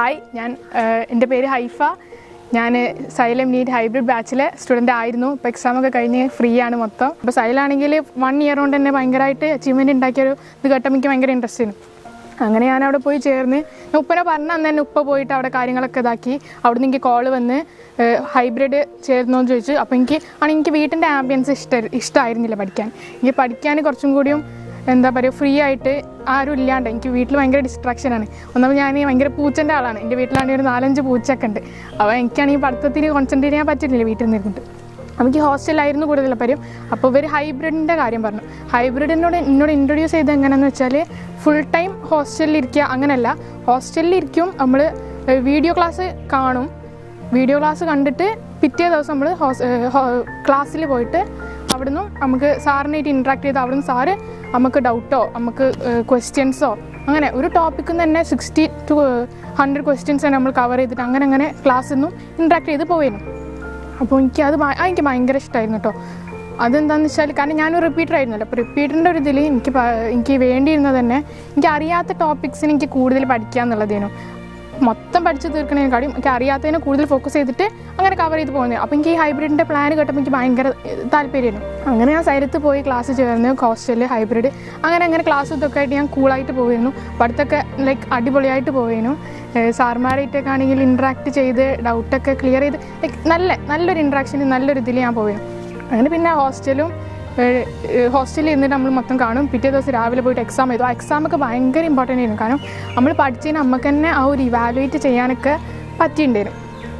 hi ഞാൻ ഏഹ്, എൻ്റെ പേര് ഹൈഫ ഞാൻ സൈലം നീറ്റ് ഹൈബ്രിഡ് ബാച്ചിലെ സ്റ്റുഡൻ്റ് ആയിരുന്നു ഇപ്പോൾ എക്സാം ഒക്കെ കഴിഞ്ഞ് ഫ്രീ ആണ് മൊത്തം അപ്പോൾ സൈലാണെങ്കിൽ വൺ ഇയർ കൊണ്ട് തന്നെ ഭയങ്കരമായിട്ട് അച്ചീവ്മെൻറ്റ് ഉണ്ടാക്കിയൊരു ഇത് കേട്ടപ്പോൾ എനിക്ക് ഭയങ്കര ഇൻട്രസ്റ്റ് ആയിരുന്നു അങ്ങനെ ഞാൻ അവിടെ പോയി ചേർന്ന് ഞാൻ ഉപ്പനെ പറഞ്ഞ അന്ന് തന്നെ ഉപ്പ പോയിട്ട് അവിടെ കാര്യങ്ങളൊക്കെ ഇതാക്കി അവിടെ നിന്ന് എനിക്ക് കോള് വന്ന് ഹൈബ്രിഡ് ചേർന്നോ എന്ന് ചോദിച്ചു അപ്പോൾ എനിക്ക് ആണെങ്കിൽ എനിക്ക് വീട്ടിൻ്റെ ആംബിയൻസ് ഇഷ്ട ഇഷ്ടമായിരുന്നില്ല പഠിക്കാൻ എനിക്ക് പഠിക്കാൻ കുറച്ചും കൂടിയും എന്താ പറയുക ഫ്രീ ആയിട്ട് ആരും ഇല്ലാണ്ട് എനിക്ക് വീട്ടിൽ ഭയങ്കര ഡിസ്ട്രാക്ഷനാണ് ഒന്നാമത് ഞാൻ ഭയങ്കര പൂച്ചൻ്റെ ആളാണ് എൻ്റെ വീട്ടിലാണെങ്കിൽ ഒരു നാലഞ്ച് പൂച്ചൊക്കെ ഉണ്ട് അപ്പോൾ എനിക്കാണെങ്കിൽ പഠിത്തത്തിന് കോൺസെൻട്രേറ്റ് ചെയ്യാൻ പറ്റുന്നില്ല വീട്ടിൽ നിന്നിരുന്നിട്ട് നമുക്ക് ഹോസ്റ്റലായിരുന്നു കൂടുതൽ പരും അപ്പോൾ ഇവർ ഹൈബ്രിഡിൻ്റെ കാര്യം പറഞ്ഞു ഹൈബ്രിഡിനോട് എന്നോട് ഇൻട്രൊഡ്യൂസ് ചെയ്ത് എങ്ങനെയാണെന്ന് വെച്ചാൽ ഫുൾ ടൈം ഹോസ്റ്റലിൽ ഇരിക്കുക അങ്ങനെയല്ല ഹോസ്റ്റലിൽ ഇരിക്കും നമ്മൾ വീഡിയോ ക്ലാസ് കാണും വീഡിയോ ക്ലാസ് കണ്ടിട്ട് പിറ്റേ ദിവസം നമ്മൾ ക്ലാസ്സിൽ പോയിട്ട് അവിടുന്ന് നമുക്ക് സാറിനായിട്ട് ഇൻട്രാക്ട് ചെയ്ത് അവിടുന്ന് സാറ് നമുക്ക് ഡൗട്ടോ നമുക്ക് ക്വസ്റ്റ്യൻസോ അങ്ങനെ ഒരു ടോപ്പിക്കിൽ നിന്ന് തന്നെ സിക്സ്റ്റി ടു ഹൺഡ്രഡ് ക്വസ്റ്റ്യൻസ് തന്നെ നമ്മൾ കവർ ചെയ്തിട്ട് അങ്ങനെ അങ്ങനെ ക്ലാസ്സിൽ നിന്നും ഇൻട്രാക്ട് ചെയ്ത് പോയിരുന്നു അപ്പോൾ എനിക്ക് അത് ഭ- ആ എനിക്ക് ഭയങ്കര ഇഷ്ടമായിരുന്നു കേട്ടോ അതെന്താണെന്ന് വെച്ചാൽ കാരണം ഞാനൊരു റിപ്പീറ്റർ ആയിരുന്നല്ലോ അപ്പോൾ റിപ്പീറ്ററിൻ്റെ ഒരു ഇതിൽ എനിക്ക് പ- എനിക്ക് വേണ്ടിയിരുന്നത് തന്നെ എനിക്ക് അറിയാത്ത ടോപ്പിക്സിന് എനിക്ക് കൂടുതൽ പഠിക്കുക എന്നുള്ളതേനു മൊത്തം പഠിച്ച് തീർക്കണേക്കാളും എനിക്ക് അറിയാത്തതിനെ കൂടുതൽ ഫോക്കസ് ചെയ്തിട്ട് അങ്ങനെ കവർ ചെയ്ത് പോകുന്നത് അപ്പോൾ എനിക്ക് ഈ ഹൈബ്രിഡിൻ്റെ പ്ലാൻ കേട്ടപ്പോൾ എനിക്ക് ഭയങ്കര ഏഹ്, താല്പര്യമായിരുന്നു അങ്ങനെ ഞാൻ സൈലത്ത് പോയി ക്ലാസ് ചേർന്ന് ഹോസ്റ്റലിൽ ഹൈബ്രിഡ് അങ്ങനെ അങ്ങനെ ക്ലാസ് ഇതൊക്കെ ആയിട്ട് ഞാൻ കൂളായിട്ട് പോയിരുന്നു പഠിത്തമൊക്കെ ലൈക്ക് അടിപൊളിയായിട്ട് പോയിരുന്നു സാർമാരായിട്ടൊക്കെ ആണെങ്കിൽ ഇൻട്രാക്ട് ചെയ്ത് ഡൗട്ടൊക്കെ ക്ലിയർ ചെയ്ത് ലൈക്ക് നല്ല നല്ലൊരു ഇൻട്രാക്ഷന് നല്ലൊരു ഇതിൽ ഞാൻ പോയിരുന്നു അങ്ങനെ പിന്നെ ഹോസ്റ്റലും ഹോസ്റ്റലിൽ ഇരുന്നിട്ട് നമ്മൾ മൊത്തം കാണും പിറ്റേ ദിവസം രാവിലെ പോയിട്ട് എക്സാം എഴുതും ആ എക്സാമൊക്കെ ഭയങ്കര ഇമ്പോർട്ടൻ്റ് ആയിരുന്നു കാരണം നമ്മൾ പഠിച്ചതിന് നമുക്ക് തന്നെ ആ ഒരു ഇവാലുവേറ്റ് ചെയ്യാനൊക്കെ പറ്റിയിട്ടുണ്ടായിരുന്നു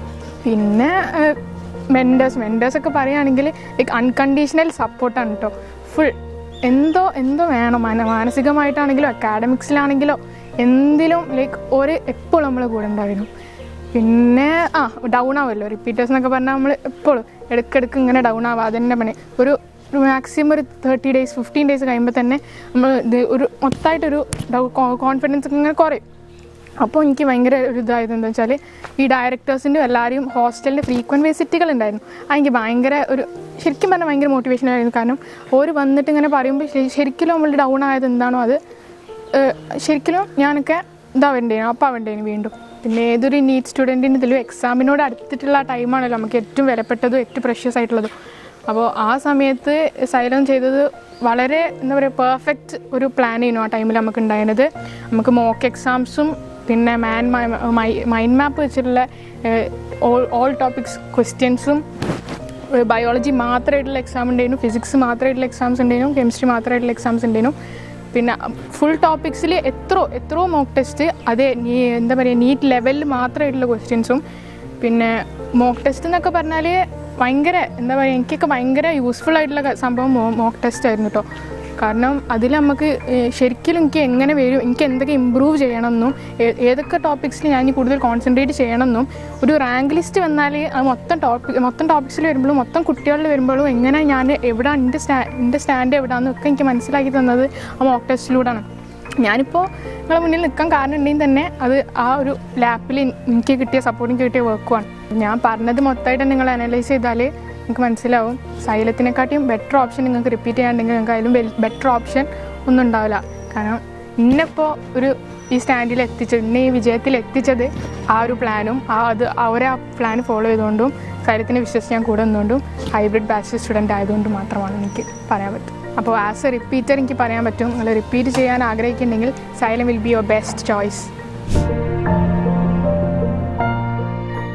പിന്നെ മെൻറ്റേഴ്സ് മെൻറ്റേഴ്സൊക്കെ പറയുകയാണെങ്കിൽ ലൈക്ക് അൺകണ്ടീഷണൽ സപ്പോർട്ടാണ് കേട്ടോ ഫുൾ എന്തോ എന്തോ വേണം മാന മാനസികമായിട്ടാണെങ്കിലോ അക്കാഡമിക്സിലാണെങ്കിലോ എന്തിലും ലൈക്ക് ഒരു എപ്പോഴും നമ്മളെ കൂടെ ഉണ്ടായിരുന്നു പിന്നെ ആ ഡൗൺ ആവുമല്ലോ റിപ്പീറ്റേഴ്സ് എന്നൊക്കെ പറഞ്ഞാൽ നമ്മൾ എപ്പോഴും ഇടയ്ക്കിടയ്ക്ക് ഇങ്ങനെ ഡൗൺ ആവുക അതന്നെ പണി ഒരു മാക്സിമം ഒരു തേർട്ടി ഡേയ്സ് ഫിഫ്റ്റീൻ ഡേയ്സ് കഴിയുമ്പോൾ തന്നെ നമ്മൾ ഇത് ഒരു മൊത്തമായിട്ടൊരു ഡൗ കോൺഫിഡൻസ് ഒക്കെ ഇങ്ങനെ കുറയും അപ്പോൾ എനിക്ക് ഭയങ്കര ഒരു ഇതായത് എന്താ വെച്ചാൽ ഈ ഡയറക്ടേഴ്സിൻ്റെ എല്ലാവരും ഹോസ്റ്റലിൻ്റെ ഫ്രീക്വൻറ്റ് വിസിറ്റുകൾ ഉണ്ടായിരുന്നു അത് എനിക്ക് ഭയങ്കര ഒരു ശരിക്കും പറഞ്ഞാൽ ഭയങ്കര മോട്ടിവേഷൻ ആയിരുന്നു കാരണം ഓര് വന്നിട്ട് ഇങ്ങനെ പറയുമ്പോൾ ശരി- ശരിക്കും നമ്മൾ ഡൗൺ ആയത് എന്താണോ അത് ഏഹ്, ശരിക്കും ഞാനൊക്കെ ഇതാവേണ്ടേനു അപ്പം ആവേണ്ടേനു വീണ്ടും പിന്നെ ഏതൊരു നീറ്റ് സ്റ്റുഡൻറ്റിന് ഇതിലും എക്സാമിനോട് അടുത്തിട്ടുള്ള ടൈമാണല്ലോ നമുക്ക് ഏറ്റവും വിലപ്പെട്ടതും ഏറ്റവും പ്രഷ്യസ് ആയിട്ടുള്ളതും അപ്പോൾ ആ സമയത്ത് സൈലം ചെയ്തത് വളരെ എന്താ പറയുക പെർഫെക്റ്റ് ഒരു പ്ലാൻ ചെയ്യുന്നു ആ ടൈമിൽ നമുക്ക് ഉണ്ടായിരുന്നത് നമുക്ക് മോക്ക് എക്സാംസും പിന്നെ മാൻ മൈൻഡ് മാപ്പ് വെച്ചിട്ടുള്ള ഓൾ ടോപ്പിക്സ് ക്വസ്റ്റ്യൻസും ബയോളജി മാത്രമായിട്ടുള്ള എക്സാം ഉണ്ടായിരുന്നു ഫിസിക്സ് മാത്രമായിട്ടുള്ള എക്സാംസ് ഉണ്ടായിരുന്നു കെമിസ്ട്രി മാത്രമായിട്ടുള്ള എക്സാംസ് ഉണ്ടായിരുന്നു പിന്നെ ഫുൾ ടോപ്പിക്സിൽ എത്രയോ എത്രയോ മോക്ക് ടെസ്റ്റ് അതേ നീ എന്താ പറയുക നീറ്റ് ലെവലിൽ മാത്രമായിട്ടുള്ള ക്വസ്റ്റ്യൻസും പിന്നെ മോക്ക് ടെസ്റ്റ് എന്നൊക്കെ പറഞ്ഞാൽ ഭയങ്കര എന്താ പറയുക എനിക്കൊക്കെ ഭയങ്കര യൂസ്ഫുൾ ആയിട്ടുള്ള ക- സംഭവം മോക്ക് ടെസ്റ്റ് ആയിരുന്നു കേട്ടോ കാരണം അതിൽ നമുക്ക് ഏഹ്, ശരിക്കും എനിക്ക് എങ്ങനെ വരും എനിക്ക് എന്തൊക്കെ ഇമ്പ്രൂവ് ചെയ്യണമെന്നും ഏ- ഏതൊക്കെ ടോപ്പിക്സിൽ ഞാൻ ഇനി കൂടുതൽ കോൺസെൻട്രേറ്റ് ചെയ്യണമെന്നും ഒരു റാങ്ക് ലിസ്റ്റ് വന്നാൽ അത് മൊത്തം ടോപ്പിക് മൊത്തം ടോപ്പിക്സിൽ വരുമ്പോഴും മൊത്തം കുട്ടികളിൽ വരുമ്പോഴും എങ്ങനെ ഞാൻ എവിടെ എൻ്റെ സ്റ്റാ എൻ്റെ സ്റ്റാൻഡ് എവിടെയാണെന്നൊക്കെ എനിക്ക് മനസ്സിലാക്കി തന്നത് ആ മോക്ക് ടെസ്റ്റിലൂടെയാണ് ഞാനിപ്പോൾ നിങ്ങളെ മുന്നിൽ നിൽക്കാൻ കാരണം ഉണ്ടെങ്കിൽ തന്നെ അത് ആ ഒരു ലാപ്പിൽ എനിക്ക് കിട്ടിയ സപ്പോർട്ട് എനിക്ക് കിട്ടിയ വർക്കുമാണ് ഞാൻ പറഞ്ഞത് മൊത്തമായിട്ട് നിങ്ങൾ അനലൈസ് ചെയ്താൽ നിങ്ങൾക്ക് മനസ്സിലാവും സൈലത്തിനെക്കാട്ടിയും ബെറ്റർ ഓപ്ഷൻ നിങ്ങൾക്ക് റിപ്പീറ്റ് ചെയ്യാണ്ടെങ്കിൽ നിങ്ങൾക്ക് അതിലും ബെറ്റർ ഓപ്ഷൻ ഒന്നും ഉണ്ടാവില്ല കാരണം ഇന്നിപ്പോൾ ഒരു ഈ സ്റ്റാൻഡിൽ എത്തിച്ചത് ഇന്നെ ഈ വിജയത്തിൽ എത്തിച്ചത് ആ ഒരു പ്ലാനും ആ അത് അവരെ ആ പ്ലാൻ ഫോളോ ചെയ്തുകൊണ്ടും സൈലത്തിനെ വിശ്വസിച്ച് ഞാൻ കൂടെ നിന്നുകൊണ്ടും ഹൈബ്രിഡ് ബാച്ച് സ്റ്റുഡൻ്റ് ആയതുകൊണ്ട് മാത്രമാണ് എനിക്ക് പറയാൻ പറ്റും അപ്പോൾ ആസ് എ റിപ്പീറ്റർ എനിക്ക് പറയാൻ പറ്റും നിങ്ങൾ റിപ്പീറ്റ് ചെയ്യാൻ ആഗ്രഹിക്കുന്നുണ്ടെങ്കിൽ Xylem will be your best choice